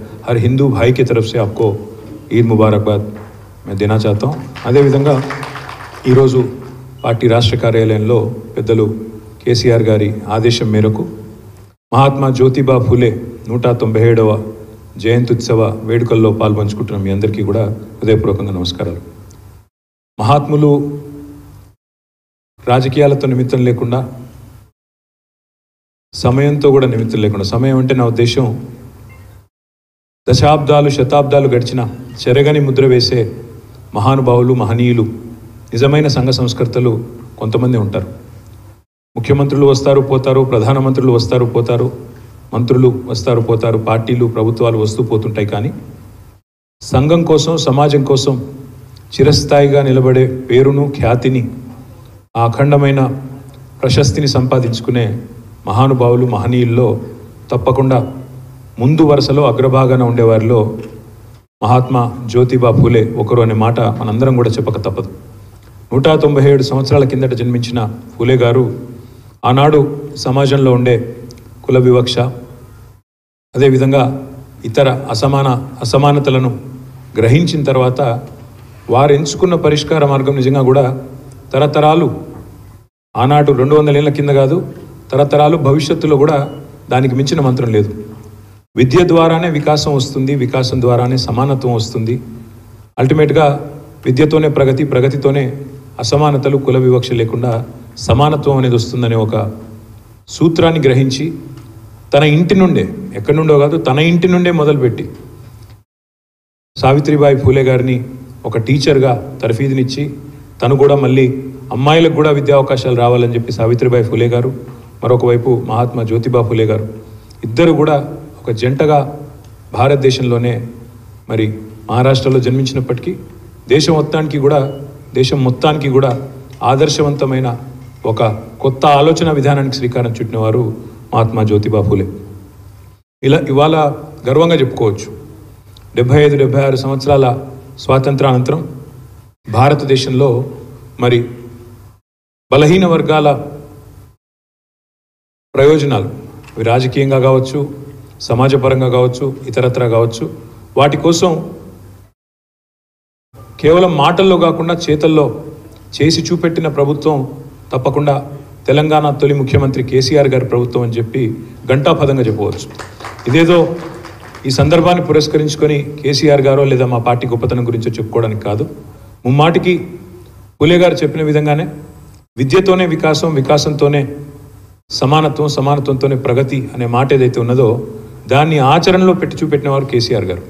हर हिंदू भाई की तरफ से आपको ఈద్ ముబారక్బాద్ మేము దేనా చాతాం అదేవిధంగా ఈరోజు పార్టీ రాష్ట్ర కార్యాలయంలో పెద్దలు కేసీఆర్ గారి ఆదేశం మేరకు మహాత్మా జ్యోతిబా ఫులే నూట తొంభై ఏడవ జయంత్యుత్సవ వేడుకల్లో పాల్పంచుకుంటున్న మీ అందరికీ కూడా హృదయపూర్వకంగా నమస్కారాలు మహాత్ములు రాజకీయాలతో నిమిత్తం లేకుండా సమయంతో కూడా నిమిత్తం లేకుండా సమయం అంటే నా ఉద్దేశం దశాబ్దాలు శతాబ్దాలు గడిచిన చెరగని ముద్ర వేసే మహానుభావులు మహనీయులు నిజమైన సంఘ సంస్కర్తలు కొంతమంది ఉంటారు ముఖ్యమంత్రులు వస్తారు పోతారు ప్రధానమంత్రులు వస్తారు పోతారు మంత్రులు వస్తారు పోతారు పార్టీలు ప్రభుత్వాలు వస్తూ పోతుంటాయి కానీ సంఘం కోసం సమాజం కోసం చిరస్థాయిగా నిలబడే పేరును ఖ్యాతిని ఆ అఖండమైన ప్రశస్తిని సంపాదించుకునే మహానుభావులు మహనీయుల్లో తప్పకుండా ముందు వరుసలో అగ్రభాగాన ఉండేవారిలో మహాత్మా జ్యోతిబా ఫూలే ఒకరు అనే మాట మనందరం కూడా చెప్పక తప్పదు నూట తొంభై ఏడు సంవత్సరాల కిందట జన్మించిన ఫూలే గారు ఆనాడు సమాజంలో ఉండే కుల వివక్ష అదేవిధంగా ఇతర అసమాన అసమానతలను గ్రహించిన తర్వాత వారు ఎంచుకున్న పరిష్కార మార్గం నిజంగా కూడా తరతరాలు ఆనాడు రెండు వందల ఏళ్ళ కింద కాదు తరతరాలు భవిష్యత్తులో కూడా దానికి మించిన మంత్రం లేదు విద్య ద్వారానే వికాసం వస్తుంది వికాసం ద్వారానే సమానత్వం వస్తుంది అల్టిమేట్గా విద్యతోనే ప్రగతి ప్రగతితోనే అసమానతలు కుల వివక్ష లేకుండా సమానత్వం అనేది వస్తుందనే ఒక సూత్రాన్ని గ్రహించి తన ఇంటి నుండే ఎక్కడి నుండో కాదు తన ఇంటి నుండే మొదలుపెట్టి సావిత్రిబాయి ఫూలే గారిని ఒక టీచర్గా తర్ఫీదునిచ్చి తను కూడా మళ్ళీ అమ్మాయిలకు కూడా విద్యా అవకాశాలు రావాలని చెప్పి సావిత్రిబాయి ఫూలే గారు మరొక వైపు మహాత్మా జ్యోతిబా ఫూలే గారు ఇద్దరు కూడా ఒక జంటగా భారతదేశంలోనే మరి మహారాష్ట్రలో జన్మించినప్పటికీ దేశం మొత్తానికి కూడా దేశం మొత్తానికి కూడా ఆదర్శవంతమైన ఒక కొత్త ఆలోచన విధానానికి శ్రీకారం చుట్టినవారు మహాత్మా జ్యోతిబా ఫూలే ఇలా ఇవాళ గర్వంగా చెప్పుకోవచ్చు డెబ్బై ఐదు డెబ్బై ఆరు సంవత్సరాల స్వాతంత్రానంతరం భారతదేశంలో మరి బలహీన వర్గాల ప్రయోజనాలు అవి రాజకీయంగా కావచ్చు సమాజపరంగా కావచ్చు ఇతరత్రా కావచ్చు వాటి కోసం కేవలం మాటల్లో కాకుండా చేతల్లో చేసి చూపెట్టిన ప్రభుత్వం తప్పకుండా తెలంగాణ తొలి ముఖ్యమంత్రి కేసీఆర్ గారి ప్రభుత్వం అని చెప్పి ఘంటాపదంగా చెప్పవచ్చు ఇదేదో ఈ సందర్భాన్ని పురస్కరించుకొని కేసీఆర్ గారో లేదా మా పార్టీ గొప్పతనం గురించో చెప్పుకోవడానికి కాదు ముమ్మాటికి పులే గారు చెప్పిన విధంగానే విద్యతోనే వికాసం వికాసంతోనే సమానత్వం సమానత్వంతోనే ప్రగతి అనే మాట ఏదైతే ఉన్నదో దాన్ని ఆచరణలో పెట్టి చూపెట్టిన వారు కేసీఆర్ గారు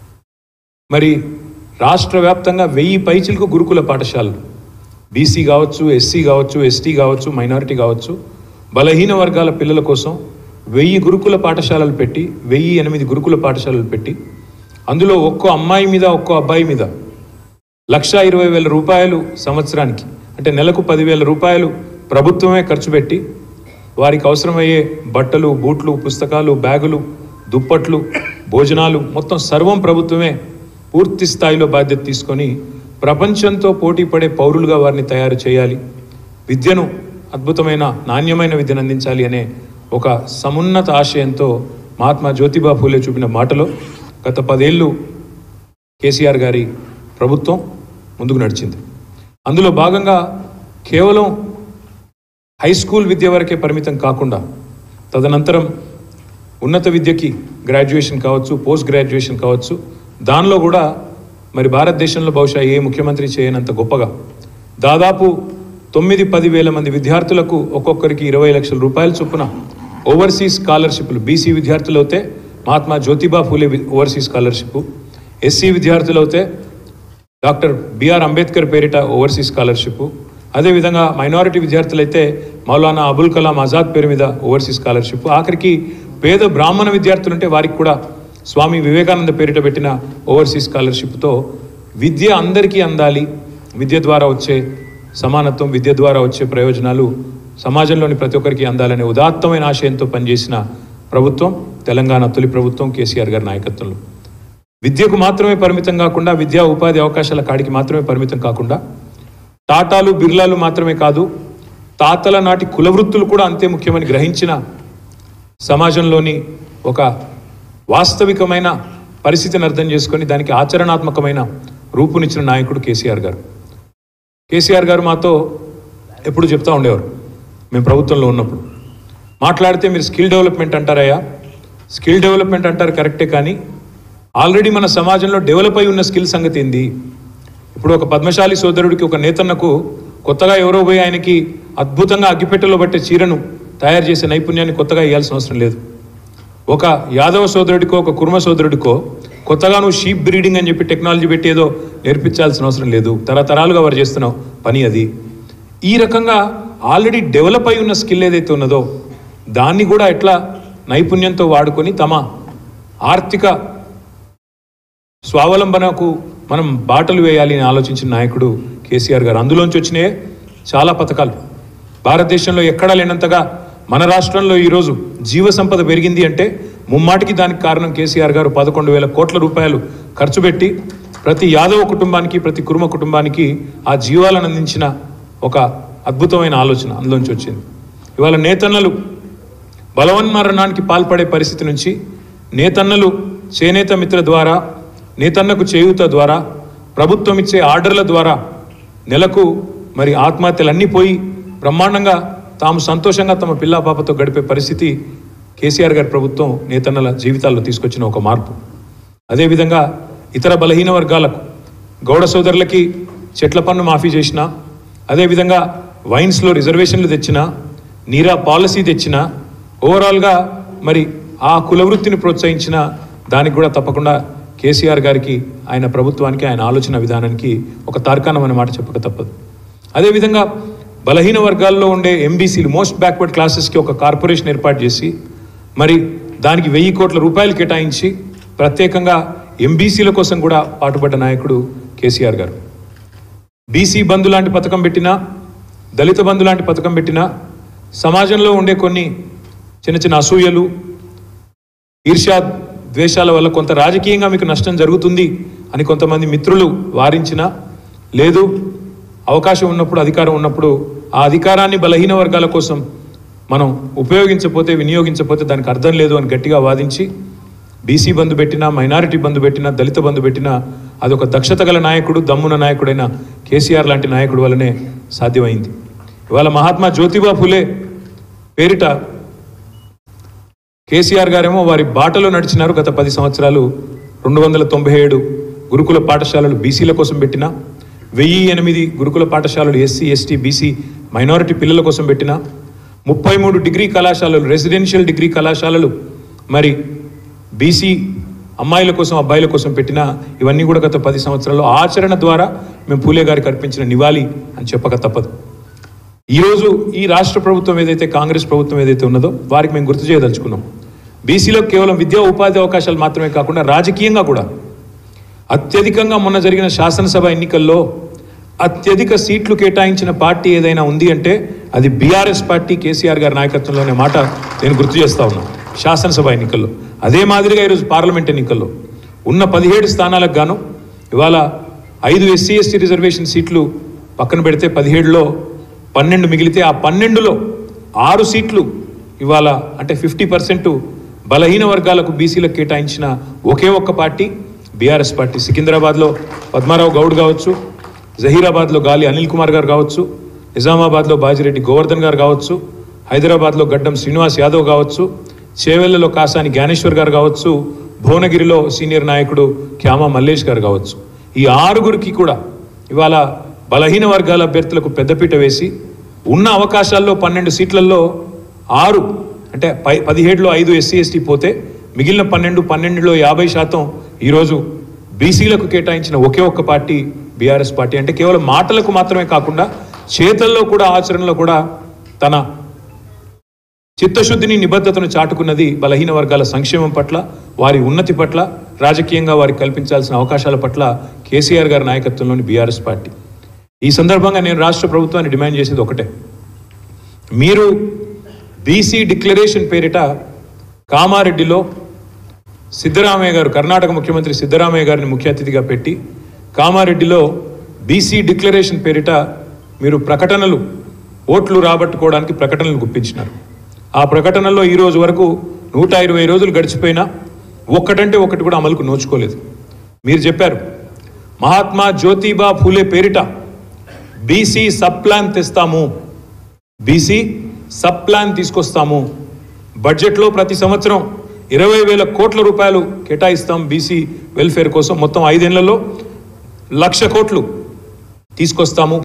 మరి రాష్ట్ర వ్యాప్తంగా వెయ్యి పైచిలకు గురుకుల పాఠశాలలు బీసీ కావచ్చు ఎస్సీ కావచ్చు ఎస్టీ కావచ్చు మైనారిటీ కావచ్చు బలహీన వర్గాల పిల్లల కోసం వెయ్యి గురుకుల పాఠశాలలు పెట్టి వెయ్యి ఎనిమిది గురుకుల పాఠశాలలు పెట్టి అందులో ఒక్కో అమ్మాయి మీద ఒక్కో అబ్బాయి మీద లక్ష ఇరవై వేల రూపాయలు సంవత్సరానికి అంటే నెలకు పదివేల రూపాయలు ప్రభుత్వమే ఖర్చు పెట్టి వారికి అవసరమయ్యే బట్టలు బూట్లు పుస్తకాలు బ్యాగులు దుప్పట్లు భోజనాలు మొత్తం సర్వం ప్రభుత్వమే పూర్తి స్థాయిలో బాధ్యత తీసుకొని ప్రపంచంతో పోటీ పడే పౌరులుగా వారిని తయారు చేయాలి విద్యను అద్భుతమైన నాణ్యమైన విద్యను అందించాలి అనే ఒక సమున్నత ఆశయంతో మహాత్మా జ్యోతిబా ఫూలే చూపిన మాటలో గత పదేళ్ళు కేసీఆర్ గారి ప్రభుత్వం ముందుకు నడిచింది అందులో భాగంగా కేవలం హై స్కూల్ విద్య వరకే పరిమితం కాకుండా తదనంతరం ఉన్నత విద్యకి గ్రాడ్యుయేషన్ కావచ్చు పోస్ట్ గ్రాడ్యుయేషన్ కావచ్చు దానిలో కూడా మరి భారతదేశంలో బహుశా ఏ ముఖ్యమంత్రి చేయనంత గొప్పగా దాదాపు తొమ్మిది పది వేల మంది విద్యార్థులకు ఒక్కొక్కరికి ఇరవై లక్షల రూపాయల చొప్పున ఓవర్సీస్ స్కాలర్షిప్లు బీసీ విద్యార్థులు అయితే మహాత్మా జ్యోతిబా ఫూలే వి- ఓవర్సీస్ స్కాలర్షిప్ ఎస్సీ విద్యార్థులు అయితే డాక్టర్ బిఆర్ అంబేద్కర్ పేరిట ఓవర్సీస్ స్కాలర్షిప్ అదేవిధంగా మైనారిటీ విద్యార్థులైతే మౌలానా అబుల్ కలాం ఆజాద్ పేరు మీద ఓవర్సీస్ స్కాలర్షిప్ ఆఖరికి పేద బ్రాహ్మణ విద్యార్థులు ఉంటే వారికి కూడా స్వామి వివేకానంద పేరిట పెట్టిన ఓవర్సీస్ స్కాలర్షిప్తో విద్య అందరికీ అందాలి విద్య ద్వారా వచ్చే సమానత్వం విద్య ద్వారా వచ్చే ప్రయోజనాలు సమాజంలోని ప్రతి ఒక్కరికి అందాలనే ఉదాత్తమైన ఆశయంతో పనిచేసిన ప్రభుత్వం తెలంగాణ తొలి ప్రభుత్వం కేసీఆర్ గారి నాయకత్వంలో విద్యకు మాత్రమే పరిమితం కాకుండా విద్యా ఉపాధి అవకాశాల కాడికి మాత్రమే పరిమితం కాకుండా టాటాలు బిర్లాలు మాత్రమే కాదు తాతల నాటి కులవృత్తులు కూడా అంతే ముఖ్యమని గ్రహించిన సమాజంలోని ఒక వాస్తవికమైన పరిస్థితిని అర్థం చేసుకొని దానికి ఆచరణాత్మకమైన రూపునిచ్చిన నాయకుడు కేసీఆర్ గారు కేసీఆర్ గారు మాతో ఎప్పుడు చెప్తా ఉండేవారు మేము ప్రభుత్వంలో ఉన్నప్పుడు మాట్లాడితే మీరు స్కిల్ డెవలప్మెంట్ అంటారయ్యా స్కిల్ డెవలప్మెంట్ అంటారు కరెక్టే కానీ ఆల్రెడీ మన సమాజంలో డెవలప్ అయి ఉన్న స్కిల్ సంగతి ఏంది ఇప్పుడు ఒక పద్మశాలి సోదరుడికి ఒక నేతన్నకు కొత్తగా ఎవరో పోయి ఆయనకి అద్భుతంగా అగ్గిపెట్టెలో పట్టే చీరను తయారు చేసే నైపుణ్యాన్ని కొత్తగా ఇవ్వాల్సిన అవసరం లేదు ఒక యాదవ సోదరుడికో ఒక కుర్మ సోదరుడికో కొత్తగా నువ్వు షీప్ బ్రీడింగ్ అని చెప్పి టెక్నాలజీ పెట్టి ఏదో నేర్పించాల్సిన అవసరం లేదు తరతరాలుగా వారు చేస్తున్నావు పని అది ఈ రకంగా ఆల్రెడీ డెవలప్ అయి ఉన్న స్కిల్ ఏదైతే ఉన్నదో దాన్ని కూడా ఎట్లా నైపుణ్యంతో వాడుకొని తమ ఆర్థిక స్వావలంబనకు మనం బాటలు వేయాలి అని ఆలోచించిన నాయకుడు కేసీఆర్ గారు అందులోంచి వచ్చినాయే చాలా పథకాలు భారతదేశంలో ఎక్కడా లేనంతగా మన రాష్ట్రంలో ఈరోజు జీవ సంపద పెరిగింది అంటే ముమ్మాటికి దానికి కారణం కేసీఆర్ గారు పదకొండు వేల కోట్ల రూపాయలు ఖర్చు పెట్టి ప్రతి యాదవ కుటుంబానికి ప్రతి కురుమ కుటుంబానికి ఆ జీవాలను అందించిన ఒక అద్భుతమైన ఆలోచన అందులోంచి వచ్చింది ఇవాళ నేతన్నలు బలవన్మరణానికి పాల్పడే పరిస్థితి నుంచి నేతన్నలు చేనేత మిత్ర ద్వారా నేతన్నకు చేయూత ద్వారా ప్రభుత్వం ఇచ్చే ఆర్డర్ల ద్వారా నెలకు మరి ఆత్మహత్యలన్నీ పోయి బ్రహ్మాండంగా తాము సంతోషంగా తమ పిల్లా పాపతో గడిపే పరిస్థితి కేసీఆర్ గారి ప్రభుత్వం నేతన్నల జీవితాల్లో తీసుకొచ్చిన ఒక మార్పు అదేవిధంగా ఇతర బలహీన వర్గాలకు గౌడ సోదరులకి చెట్ల పన్ను మాఫీ చేసిన అదేవిధంగా వైన్స్లో రిజర్వేషన్లు తెచ్చిన నీరా పాలసీ తెచ్చిన ఓవరాల్గా మరి ఆ కులవృత్తిని ప్రోత్సహించిన దానికి కూడా తప్పకుండా కేసీఆర్ గారికి ఆయన ప్రభుత్వానికి ఆయన ఆలోచన విధానానికి ఒక తార్కాణం అనే మాట చెప్పక తప్పదు అదేవిధంగా బలహీన వర్గాల్లో ఉండే ఎంబీసీలు మోస్ట్ బ్యాక్వర్డ్ క్లాసెస్కి ఒక కార్పొరేషన్ ఏర్పాటు చేసి మరి దానికి వెయ్యి కోట్ల రూపాయలు కేటాయించి ప్రత్యేకంగా ఎంబీసీల కోసం కూడా పాటుపడ్డ నాయకుడు కేసీఆర్ గారు బీసీ బంధు లాంటి పథకం పెట్టినా దళిత బంధు లాంటి పథకం పెట్టినా సమాజంలో ఉండే కొన్ని చిన్న చిన్న అసూయలు ఈర్ష్యా ద్వేషాల వల్ల కొంత రాజకీయంగా మీకు నష్టం జరుగుతుంది అని కొంతమంది మిత్రులు వారించినా లేదు అవకాశం ఉన్నప్పుడు అధికారం ఉన్నప్పుడు ఆ అధికారాన్ని బలహీన వర్గాల కోసం మనం ఉపయోగించకపోతే వినియోగించకపోతే దానికి అర్థం లేదు అని గట్టిగా వాదించి బీసీ బంధు పెట్టినా మైనారిటీ బంధు పెట్టినా దళిత బంధు పెట్టినా అదొక దక్షత గల నాయకుడు దమ్మున నాయకుడైన కేసీఆర్ లాంటి నాయకుడు వల్లనే సాధ్యమైంది ఇవాళ మహాత్మా జ్యోతిబా ఫులే పేరిట కేసీఆర్ గారేమో వారి బాటలో నడిచినారు గత పది సంవత్సరాలు రెండు వందల తొంభై ఏడు గురుకుల పాఠశాలలు బీసీల కోసం పెట్టిన వెయ్యి ఎనిమిది గురుకుల పాఠశాలలు ఎస్సీ ఎస్టీ బీసీ మైనారిటీ పిల్లల కోసం పెట్టిన ముప్పై మూడు డిగ్రీ కళాశాలలు రెసిడెన్షియల్ డిగ్రీ కళాశాలలు మరి బీసీ అమ్మాయిల కోసం అబ్బాయిల కోసం పెట్టిన ఇవన్నీ కూడా గత పది సంవత్సరాల్లో ఆచరణ ద్వారా మేము పూలే గారికి అర్పించిన నివాళి అని చెప్పక తప్పదు ఈరోజు ఈ రాష్ట్ర ప్రభుత్వం ఏదైతే కాంగ్రెస్ ప్రభుత్వం ఏదైతే ఉన్నదో వారికి మేము గుర్తు చేయదలుచుకున్నాం బీసీలో కేవలం విద్యా ఉపాధి అవకాశాలు మాత్రమే కాకుండా రాజకీయంగా కూడా అత్యధికంగా మొన్న జరిగిన శాసనసభ ఎన్నికల్లో అత్యధిక సీట్లు కేటాయించిన పార్టీ ఏదైనా ఉంది అంటే అది బీఆర్ఎస్ పార్టీ కేసీఆర్ గారి నాయకత్వంలోనే మాట నేను గుర్తు చేస్తా ఉన్నాను శాసనసభ ఎన్నికల్లో అదే మాదిరిగా ఈరోజు పార్లమెంట్ ఎన్నికల్లో ఉన్న పదిహేడు స్థానాలకు గాను ఇవాళ ఐదు ఎస్సీ ఎస్టీ రిజర్వేషన్ సీట్లు పక్కన పెడితే పదిహేడులో పన్నెండు మిగిలితే ఆ పన్నెండులో ఆరు సీట్లు ఇవాళ అంటే ఫిఫ్టీ పర్సెంట్ బలహీన వర్గాలకు బీసీలకు కేటాయించిన ఒకే ఒక్క పార్టీ బీఆర్ఎస్ పార్టీ సికింద్రాబాద్లో పద్మారావు గౌడ్ కావచ్చు జహీరాబాద్లో గాలి అనిల్ కుమార్ గారు కావచ్చు నిజామాబాద్లో బాజిరెడ్డి గోవర్ధన్ గారు కావచ్చు హైదరాబాద్లో గడ్డం శ్రీనివాస్ యాదవ్ కావచ్చు చేవెళ్లలో కాసాని జ్ఞానేశ్వర్ గారు కావచ్చు భువనగిరిలో సీనియర్ నాయకుడు క్యామా మల్లేష్ గారు కావచ్చు ఈ ఆరుగురికి కూడా ఇవాళ బలహీన వర్గాల అభ్యర్థులకు పెద్దపీట వేసి ఉన్న అవకాశాల్లో పన్నెండు సీట్లలో ఆరు అంటే పై పదిహేడులో ఐదు ఎస్సీ ఎస్టీ పోతే మిగిలిన పన్నెండు పన్నెండులో యాభై శాతం ఈరోజు బీసీలకు కేటాయించిన ఒకే ఒక్క పార్టీ బీఆర్ఎస్ పార్టీ అంటే కేవలం మాటలకు మాత్రమే కాకుండా చేతల్లో కూడా ఆచరణలో కూడా తన చిత్తశుద్ధిని నిబద్ధతను చాటుకున్నది బలహీన వర్గాల సంక్షేమం పట్ల వారి ఉన్నతి పట్ల రాజకీయంగా వారికి కల్పించాల్సిన అవకాశాల పట్ల కేసీఆర్ గారి నాయకత్వంలోని బీఆర్ఎస్ పార్టీ ఈ సందర్భంగా నేను రాష్ట్ర ప్రభుత్వాన్ని డిమాండ్ చేసేది ఒకటే మీరు బీసీ డిక్లరేషన్ పేరిట కామారెడ్డిలో సిద్ధరామయ్య గారు కర్ణాటక ముఖ్యమంత్రి సిద్ధరామయ్య గారిని ముఖ్య అతిథిగా పెట్టి కామారెడ్డిలో బీసీ డిక్లరేషన్ పేరిట మీరు ప్రకటనలు ఓట్లు రాబట్టుకోవడానికి ప్రకటనలు గుప్పించినారు ఆ ప్రకటనలో ఈ రోజు వరకు నూట ఇరవై రోజులు గడిచిపోయినా ఒక్కటంటే ఒకటి కూడా అమలుకు నోచుకోలేదు మీరు చెప్పారు మహాత్మా జ్యోతిబా ఫూలే పేరిట బీసీ సబ్ ప్లాన్ తెస్తాము బీసీ సబ్ ప్లాన్ తీసుకొస్తాము బడ్జెట్లో ప్రతి సంవత్సరం ఇరవై వేల కోట్ల రూపాయలు కేటాయిస్తాం బీసీ వెల్ఫేర్ కోసం మొత్తం ఐదేళ్లలో లక్ష కోట్లు తీసుకొస్తాము